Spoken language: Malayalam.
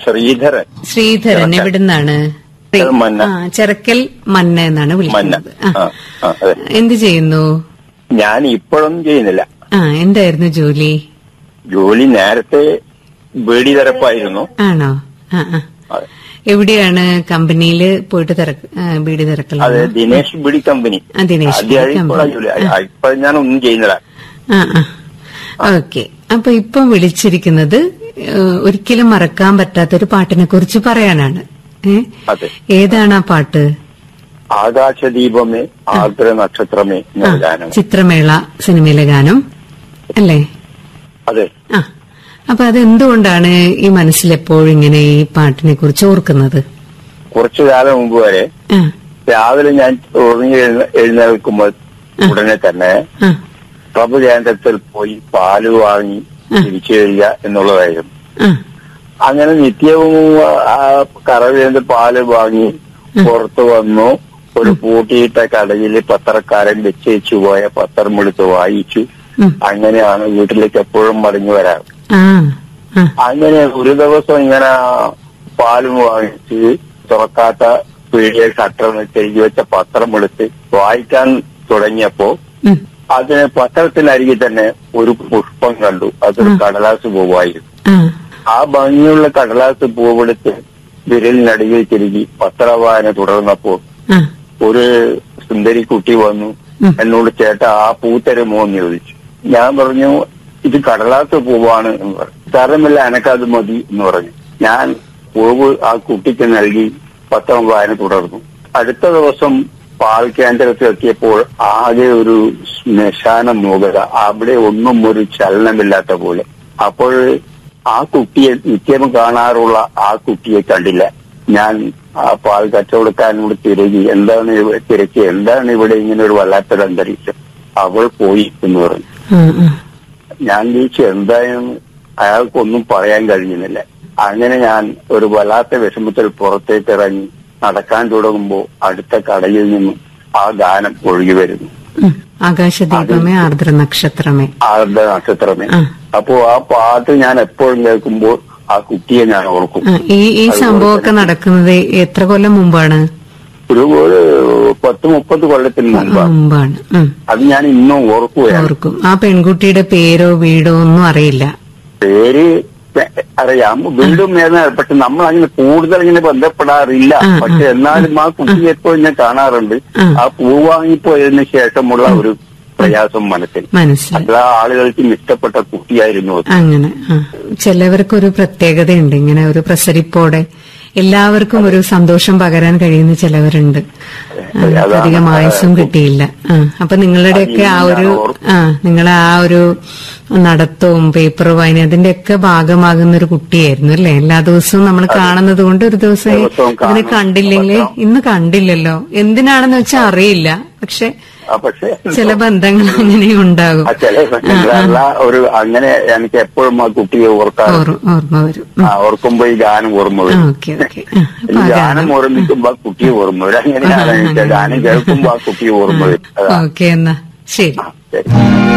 ശ്രീധരൻ ശ്രീധരൻ എവിടുന്നാണ് മന്ന. ആ ചെറക്കൽ മന്ന എന്നാണ് മന്ന വിളിക്കുന്നത് ആ, ആ. ആ, അതെ എന്ത് ചെയ്യുന്നു ഞാൻ ഇപ്പോഴൊന്നും ചെയ്യുന്നില്ല ആ എന്തായിരുന്നു ജോലി ജോലി നേരത്തെ ബേഡി തരപ്പായിരുന്നു ആണോ ആ ആ അതെ. എവിടെയാണ് കമ്പനിയിൽ പോയിട്ട് തിരക്ക് ആ, ബീഡി തിരക്കൽ അതെ ദിനേശ് ബിഡി കമ്പനി ആ, ദിനേശ് ബിഡി ആദ്യമായി ഇപ്പോഴാ കമ്പനി. ജോലി ആ, ഇപ്പൊ ഞാൻ ഒന്നും ചെയ്യുന്നില്ല ആ ആ ഓക്കെ അപ്പൊ ഇപ്പം വിളിച്ചിരിക്കുന്നത് ഏഹ്, ഒരിക്കലും മറക്കാൻ പറ്റാത്തൊരു പാട്ടിനെ കുറിച്ച് പറയാനാണ് ഏ അതെ ഏതാണ് ആ പാട്ട് ആകാശദീപമേ ആർദ്ര നക്ഷത്രമേ ആ എന്ന ഗാനം ചിത്രമേള സിനിമയിലെ ഗാനം അല്ലേ അതെ ആ അപ്പൊ അതെന്തുകൊണ്ടാണ് ഈ മനസ്സിലെപ്പോഴും ഇങ്ങനെ ഈ പാട്ടിനെ കുറിച്ച് ഓർക്കുന്നത് കുറച്ചു കാലം മുമ്പ് വരെ ആ രാവിലെ ഞാൻ ഉറങ്ങി എഴുന്ന- എഴുന്നേൽക്കുമ്പോൾ ഉടനെ തന്നെ ആ പ്രഭു കേന്ദ്രത്തിൽ പോയി പാല് വാങ്ങി തിരിച്ചു വരിക എന്നുള്ളതായിരുന്നു ആ അങ്ങനെ നിത്യവും ആ കറവേന്ദ് പാല് വാങ്ങി പുറത്തു വന്നു ഒരു പൂട്ടിയിട്ട കടയിൽ പത്രക്കാരൻ വെച്ചേച്ചു പോയ പത്രം എടുത്ത് വായിച്ചു ഉം. അങ്ങനെയാണ് വീട്ടിലേക്ക് എപ്പോഴും മടങ്ങി വരാറ് ആ ആ അങ്ങനെ ഒരു ദിവസം ഇങ്ങനെ പാലും വാങ്ങിച്ച് തുറക്കാത്ത പീടിയ ഷട്ടർ തിരികെ വെച്ച പത്രം എടുത്ത് വായിക്കാൻ തുടങ്ങിയപ്പോ ഉം. അതിന് പത്രത്തിനരികിൽ തന്നെ ഒരു പുഷ്പം കണ്ടു അതൊരു കടലാസ് പൂവായിരുന്നു ആ ആ ഭംഗിയുള്ള കടലാസ് പൂവെടുത്ത് വിരലിനടിയിൽ തിരികി പത്രവായന തുടർന്നപ്പോൾ ആ ഒരു സുന്ദരി കുട്ടി വന്നു ഉം. എന്നോട് ചേട്ട ആ പൂ തരുമോ എന്ന് ചോദിച്ചു ഞാൻ പറഞ്ഞു ഇത് കടലാസ് പൂവാണ് എന്ന് പറഞ്ഞു സാരമില്ല എനക്കത് മതി എന്ന് പറഞ്ഞു ഞാൻ പൂവ് ആ കുട്ടിക്ക് നൽകി പത്രം വായന തുടർന്നു അടുത്ത ദിവസം പാൽ കേന്ദ്രത്തിൽ എത്തിയപ്പോൾ ആകെ ഒരു ശ്മശാന മൂകത അവിടെ ഒന്നും ഒരു ചലനമില്ലാത്ത പോലെ അപ്പോൾ ആ കുട്ടിയെ നിത്യം കാണാറുള്ള ആ കുട്ടിയെ കണ്ടില്ല ഞാൻ ആ പാൽ കച്ചവടക്കാരനോട് തിരകി എന്താണ് ഇവ- തിരക്കി എന്താണ് ഇവിടെ ഇങ്ങനെ ഒരു വല്ലാത്തൊരു അന്തരീക്ഷം അവൾ പോയി എന്ന് പറഞ്ഞു ആ ആ ഞാൻ ചോദിച്ചു എന്തായെന്ന് അയാൾക്കൊന്നും പറയാൻ കഴിഞ്ഞിരുന്നില്ല അങ്ങനെ ഞാൻ ഒരു വല്ലാത്ത വിഷമത്തിൽ പുറത്തേക്ക് ഇറങ്ങി നടക്കാൻ തുടങ്ങുമ്പോൾ അടുത്ത കടയിൽ നിന്നും ആ ഗാനം ഒഴുകി വരുന്നു ഉം. ആകാശദീപമേ ആർദ്ര നക്ഷത്രമേ ആരുടെ നക്ഷത്രമേ ആ. അപ്പോ ആ പാട്ട് ഞാൻ എപ്പോഴും കേൾക്കുമ്പോൾ ആ കുട്ടിയെ ഞാൻ ഓർക്കും ആ, ഈ ഈ സംഭവമൊക്കെ നടക്കുന്നത് എത്ര കൊല്ലം മുമ്പാണ് ഒരു ഒരു പത്ത് മുപ്പത് കൊല്ലത്തിന് മുമ്പാണ് മുമ്പാണ് ഉം. അത് ഞാൻ ഇന്നും ഓർക്കുകയാണ് ഓർക്കും ആ പെൺകുട്ടിയുടെ പേരോ വീടോ ഒന്നും അറിയില്ല പേര് പെ- അറിയാം വീണ്ടും ഏതാ പക്ഷെ നമ്മൾ അങ്ങനെ കൂടുതൽ ഇങ്ങനെ ബന്ധപ്പെടാറില്ല ആ, ആ, പക്ഷെ എന്നാലും ആ കുട്ടിയെ എപ്പോഴും ഞാൻ കാണാറുണ്ട് ആ. ആ പൂ വാങ്ങിപ്പോയതിനു ശേഷമുള്ള ഒരു പ്രയാസം മനസ്സിൽ മനസ്സിലായി അത് ആ ആളുകൾക്കും ഇഷ്ടപ്പെട്ട കുട്ടിയായിരുന്നു അത് അങ്ങനെ ആ ചിലവർക്കൊരു പ്രത്യേകതയുണ്ട് ഇങ്ങനെ ഒരു പ്രസരിപ്പോടെ എല്ലാവർക്കും ഒരു സന്തോഷം പകരാൻ കഴിയുന്ന ചിലവരുണ്ട് ആ, അതാണ് അധികം ആയുസ്സും കിട്ടിയില്ല ആ അപ്പൊ നിങ്ങളുടെയൊക്കെ ആ ഒരു ആ നിങ്ങളെ ആ ഒരു നടത്തവും പേപ്പർ വായന അതിന്റെയൊക്കെ ഭാഗമാകുന്ന ഒരു കുട്ടിയായിരുന്നു അല്ലെ എല്ലാ ദിവസവും നമ്മൾ കാണുന്നത് കൊണ്ട് ഒരു ദിവസം ദിവസവും ഇതിനെ കാണും. കണ്ടില്ലെങ്കിൽ ഇന്ന് കണ്ടില്ലല്ലോ എന്തിനാണെന്ന് വെച്ചാൽ അറിയില്ല പക്ഷെ ആ പക്ഷെ ചില ബന്ധങ്ങൾ അങ്ങനെ ഉണ്ടാകും ആ ചില സമയങ്ങളിലല്ല ഒരു അങ്ങനെ എനിക്ക് എപ്പോഴും ആ കുട്ടിയെ ഓർക്കാൻ ഓർ- ഓർമ്മ വരും ആ, ഓർക്കുമ്പോ ഈ ഗാനം ഓർമ്മ ആ, വരും ഓക്കെ ഓക്കെ ആ, ഈ അപ്പൊ ആ ഗാനം ഗാനം ഓർമ്മിക്കുമ്പോ ആ കുട്ടിയെ ഓർമ്മ വരും അങ്ങനെയാണ് എനിക്ക് ഗാനം കേൾക്കുമ്പോ ആ കുട്ടിയെ ഓർമ്മ വരും അതാ ഓക്കെ എന്നാ ശരി ശരി